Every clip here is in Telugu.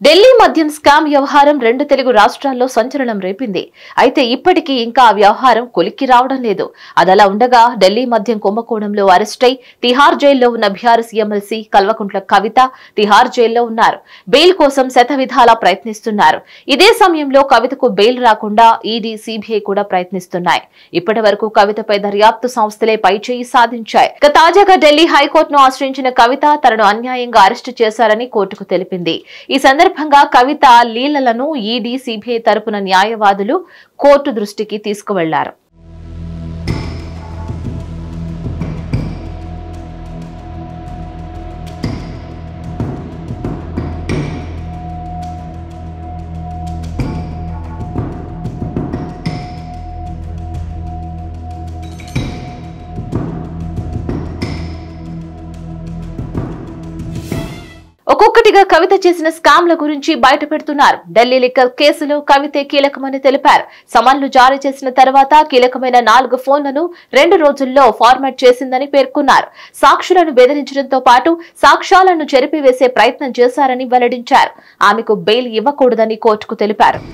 ఢిల్లీ మద్యం స్కామ్ వ్యవహారం రెండు తెలుగు రాష్ట్రాల్లో సంచలనం రేపింది అయితే ఇప్పటికీ ఇంకా ఆ వ్యవహారం కొలిక్కి రావడం లేదు అదలా ఉండగా ఢిల్లీ మద్యం కుంభకోణంలో అరెస్టై తిహార్ జైల్లో ఉన్న బీఆర్ఎస్ ఎమ్మెల్సీ కల్వకుంట్ల కవిత తిహార్ జైల్లో ఉన్నారు బెయిల్ కోసం శతవిధాలా ప్రయత్నిస్తున్నారు ఇదే సమయంలో కవితకు బెయిల్ రాకుండా ఈడీ సిబిఐ కూడా ప్రయత్నిస్తున్నాయి ఇప్పటి వరకు కవితపై దర్యాప్తు సంస్థలే పైచేయి సాధించాయి ఇక తాజాగా ఢిల్లీ హైకోర్టును ఆశ్రయించిన కవిత తనను అన్యాయంగా అరెస్టు చేశారని కోర్టుకు తెలిపింది ఈ సందర్భంగా కవిత లీలలను ఈడీ సిబిఐ తరపున న్యాయవాదులు కోర్టు దృష్టికి తీసుకువెళ్లారు ఒక్కొక్కటిగా కవిత చేసిన స్కామ్ల గురించి బయట పెడుతున్నారు ఢిల్లీ లిక్కర్ కేసులో కవితే కీలకమని తెలిపారు సమన్లు జారీ చేసిన తర్వాత కీలకమైన నాలుగు ఫోన్లను రెండు రోజుల్లో ఫార్మాట్ చేసిందని పేర్కొన్నారు సాక్షులను బెదిరించడంతో పాటు సాక్ష్యాలను చెరిపివేసే ప్రయత్నం చేశారని వెల్లడించారు ఆమెకు బెయిల్ ఇవ్వకూడదని కోర్టుకు తెలిపారు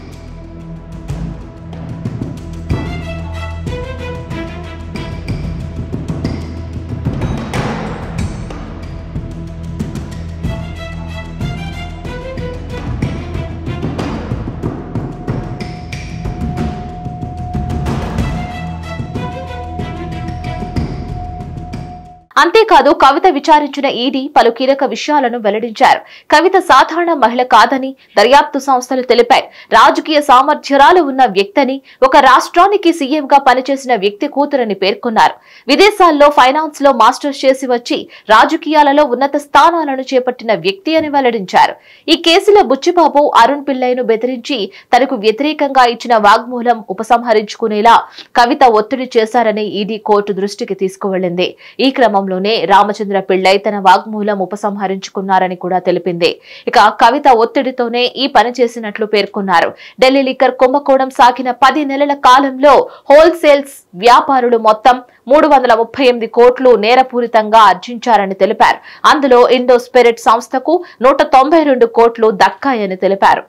అంతేకాదు కవిత విచారించిన ఈడీ పలు కీలక విషయాలను వెల్లడించారు కవిత సాధారణ మహిళ కాదని దర్యాప్తు సంస్థలు తెలిపాయి రాజకీయ సామర్థ్యాలు ఉన్న వ్యక్తిని ఒక రాష్ట్రానికి సీఎంగా పనిచేసిన వ్యక్తి కూతురని పేర్కొన్నారు విదేశాల్లో ఫైనాన్స్ లో మాస్టర్స్ చేసి వచ్చి రాజకీయాలలో ఉన్నత స్థానాలను చేపట్టిన వ్యక్తి అని వెల్లడించారు ఈ కేసులో బుచ్చిబాబు అరుణ్ పిల్లయ్యను బెదిరించి తనకు వ్యతిరేకంగా ఇచ్చిన వాగ్మూలం ఉపసంహరించుకునేలా కవిత ఒత్తిడి చేశారని ఈడీ కోర్టు దృష్టికి తీసుకువెళ్లింది ఈ క్రమంలోనే రామచంద్ర పిళ్ళై తన వాగ్మూలం ఉపసంహరించుకున్నారని కూడా తెలిపింది ఇక కవిత ఒత్తిడితోనే ఈ పని చేసినట్లు పేర్కొన్నారు ఢిల్లీ లిక్కర్ కుంభకోణం సాగిన పది నెలల కాలంలో హోల్సేల్స్ వ్యాపారులు మొత్తం మూడు వందల ముప్పై ఎనిమిది కోట్లు నేరపూరితంగా ఆర్జించారని తెలిపారు అందులో ఇండో స్పిరిట్ సంస్థకు నూట తొంభై రెండు కోట్లు దక్కాయని తెలిపారు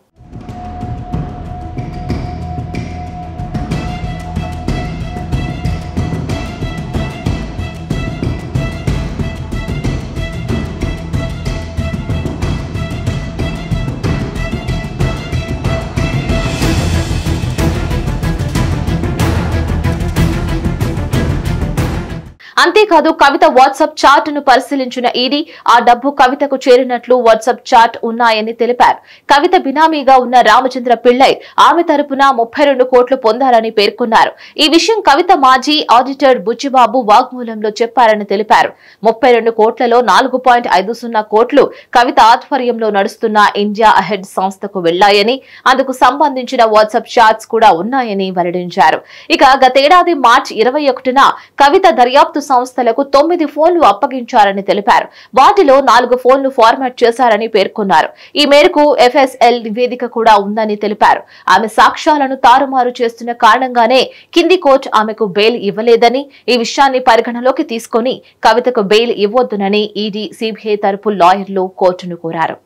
అంతేకాదు కవిత వాట్సాప్ చాట్ ను పరిశీలించిన ఈడీ ఆ డబ్బు కవితకు చేరినట్లు వాట్సాప్ చాట్ ఉన్నాయని తెలిపారు కవిత బినామీగా ఉన్న రామచంద్ర పిళ్ళై ఆమె తరపున ముప్పై రెండు కోట్లు పొందారని పేర్కొన్నారు ఈ విషయం కవిత మాజీ ఆడిటర్ బుచ్చిబాబు వాగ్మూలంలో చెప్పారని తెలిపారు ముప్పై రెండు కోట్లలో నాలుగు పాయింట్ ఐదు సున్నా కోట్లు కవిత ఆధ్వర్యంలో నడుస్తున్న ఇండియా అహెడ్ సంస్థకు వెళ్లాయని అందుకు సంబంధించిన వాట్సాప్ చాట్స్ కూడా ఉన్నాయని వెల్లడించారు ఇక గతేడాది మార్చి ఇరవై ఒకటిన కవిత దర్యాప్తు సంస్థలకు తొమ్మిది ఫోన్లు అప్పగించారని తెలిపారు వాటిలో నాలుగు ఫోన్లు ఫార్మాట్ చేశారని పేర్కొన్నారు ఈ మేరకు ఎఫ్ఎస్ఎల్ నివేదిక కూడా ఉందని తెలిపారు ఆమె సాక్ష్యాలను తారుమారు చేస్తున్న కారణంగానే కింది కోర్టు ఆమెకు బెయిల్ ఇవ్వలేదని ఈ విషయాన్ని పరిగణలోకి తీసుకొని కవితకు బెయిల్ ఇవ్వొద్దునని ఈడీ సిబిఐ తరపు లాయర్లు కోర్టును కోరారు